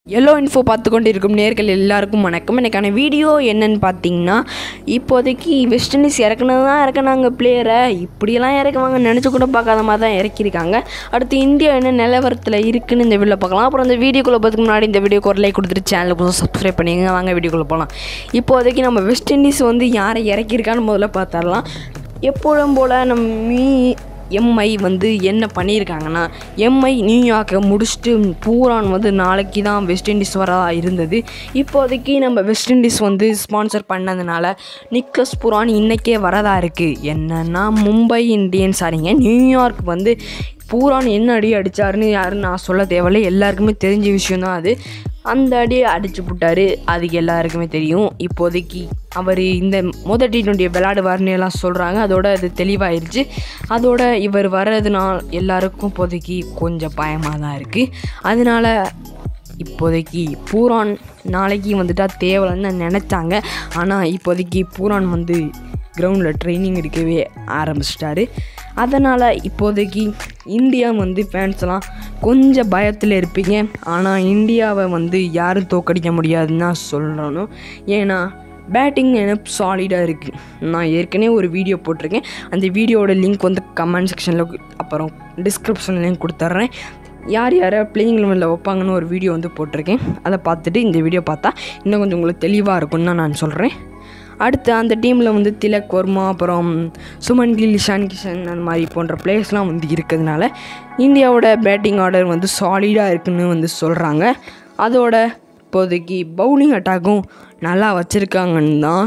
yellow info பார்த்து கொண்டு இருக்கும் நேர்கள் எல்லாருக்கும் வணக்கம் எனக்கான வீடியோ என்னன்னு பார்த்தீங்கன்னா இப்போதைக்கு வெஸ்ட் இண்டீஸ் இறக்குனது தான் இறக்குனாங்க பிளேயரை இப்படியெல்லாம் இறக்குவாங்க நினச்சி கூட பார்க்காத மாதிரி தான் இறக்கியிருக்காங்க அடுத்து இந்தியா என்ன நிலவரத்தில் இருக்குன்னு இந்த வீடியோ பார்க்கலாம் அப்புறம் இந்த வீடியோக்குள்ளே பார்த்துக்கு முன்னாடி இந்த வீடியோக்கு ஒரு லைக் கொடுத்துட்டு சேனலுக்கு கொஞ்சம் சப்ஸ்கிரைப் பண்ணிங்க வாங்க வீடியோக்குள்ளே போகலாம் இப்போதைக்கு நம்ம வெஸ்ட் இண்டீஸ் வந்து யாரை இறக்கியிருக்கான்னு முதல்ல பார்த்துடலாம் எப்பொழுதும் போல் நம்ம மீ எம்ஐ வந்து என்ன பண்ணியிருக்காங்கன்னா எம்ஐ நியூயார்க்கை முடிச்சுட்டு பூரான் வந்து நாளைக்கு தான் வெஸ்ட் இண்டீஸ் வரதா இருந்தது இப்போதைக்கு நம்ம வெஸ்ட் இண்டீஸ் வந்து ஸ்பான்சர் பண்ணதுனால நிக்லஸ் பூரான் இன்றைக்கே வரதா இருக்குது என்னன்னா மும்பை இந்தியன்ஸ் சரிங்க நியூயார்க் வந்து பூரான் என்ன அடி அடித்தாருன்னு யாருன்னு நான் சொல்ல தேவையில்லை எல்லாருக்குமே தெரிஞ்ச விஷயந்தான் அது அந்த அடியை அடிச்சு விட்டாரு அது எல்லாருக்குமே தெரியும் இப்போதைக்கு அவர் இந்த மொதல் டி ட்வெண்ட்டியை விளையாடுவார்னு எல்லாம் சொல்கிறாங்க அதோட அது தெளிவாயிருச்சு அதோட இவர் வர்றதுனால் எல்லாருக்கும் இப்போதைக்கு கொஞ்சம் பயமாக தான் இருக்குது அதனால இப்போதைக்கு பூரான் நாளைக்கு வந்துட்டா தேவைன்னு நினச்சாங்க ஆனால் இப்போதைக்கு பூரான் வந்து கிரவுண்டில் ட்ரைனிங் எடுக்கவே ஆரம்பிச்சிட்டாரு அதனால் இப்போதைக்கு இந்தியா வந்து ஃபேன்ஸ்லாம் கொஞ்சம் பயத்தில் இருப்பீங்க ஆனால் இந்தியாவை வந்து யாரும் தோக்கடிக்க முடியாதுன்னு தான் சொல்லணும் ஏன்னா பேட்டிங் எனக்கு சாலிடாக இருக்குது நான் ஏற்கனவே ஒரு வீடியோ போட்டிருக்கேன் அந்த வீடியோட லிங்க் வந்து கமெண்ட் செக்ஷனில் அப்புறம் டிஸ்கிரிப்ஷன்லேயும் கொடுத்துட்றேன் யார் யாரை பிளேயிங் லெவலில் வைப்பாங்கன்னு ஒரு வீடியோ வந்து போட்டிருக்கேன் அதை பார்த்துட்டு இந்த வீடியோ பார்த்தா இன்னும் கொஞ்சம் உங்களுக்கு தெளிவாக இருக்கும்னு தான் நான் சொல்கிறேன் அடுத்து அந்த டீமில் வந்து திலக் வர்மா அப்புறம் சுமன் கில் இஷான் கிஷன் அந்த மாதிரி போன்ற பிளேயர்ஸ்லாம் வந்து இருக்கிறதுனால இந்தியாவோட பேட்டிங் ஆர்டர் வந்து சாலிடாக இருக்குன்னு வந்து சொல்கிறாங்க அதோட இப்போதைக்கு பவுலிங் அட்டாக்கும் நல்லா வச்சுருக்காங்கன்னு தான்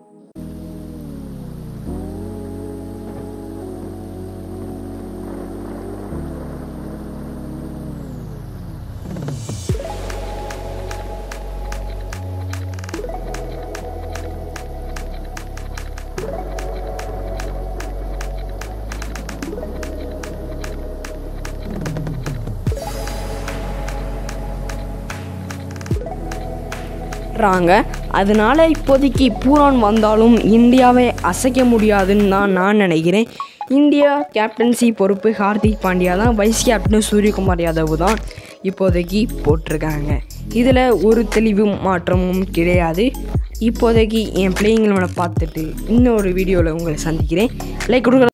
றாங்க அதனால இப்போதைக்கு பூரான் வந்தாலும் இந்தியாவை அசைக்க முடியாதுன்னு தான் நான் நினைக்கிறேன் இந்தியா கேப்டன்சி பொறுப்பு ஹார்திக் பாண்டியா தான் வைஸ் கேப்டன் சூரியகுமார் யாதவ் தான் இப்போதைக்கு போட்டிருக்காங்க இதில் ஒரு தெளிவும் மாற்றமும் கிடையாது இப்போதைக்கு என் பிளேயிங்களை பார்த்துட்டு இன்னொரு வீடியோவில் உங்களை சந்திக்கிறேன் லைக் கொடுக்குற